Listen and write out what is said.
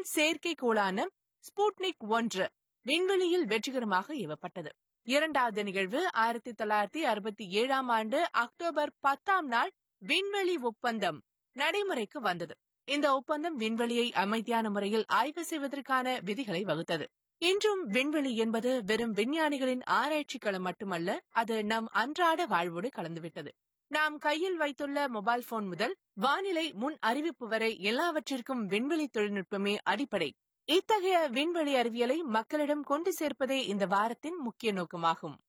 செயற்கைக்கோளான Sputnik ஒன்று விண்வெளியில் வெற்றிகரமாக ஏவப்பட்டது இரண்டாவது நிகழ்வு ஆயிரத்தி தொள்ளாயிரத்தி அறுபத்தி ஏழாம் ஆண்டு அக்டோபர் பத்தாம் நாள் விண்வெளி ஒப்பந்தம் நடைமுறைக்கு வந்தது இந்த ஒப்பந்தம் விண்வெளியை அமைதியான முறையில் ஆய்வு செய்வதற்கான விதிகளை வகுத்தது இன்றும் விண்வெளி என்பது வெறும் விஞ்ஞானிகளின் ஆராய்ச்சி களம் மட்டுமல்ல அது நம் அன்றாட வாழ்வோடு கலந்துவிட்டது நாம் கையில் வைத்துள்ள மொபைல் போன் முதல் வானிலை முன் அறிவிப்பு வரை எல்லாவற்றிற்கும் விண்வெளி தொழில்நுட்பமே அடிப்படை இத்தகைய விண்வெளி அறிவியலை மக்களிடம் கொண்டு சேர்ப்பதே இந்த வாரத்தின் முக்கிய நோக்கமாகும்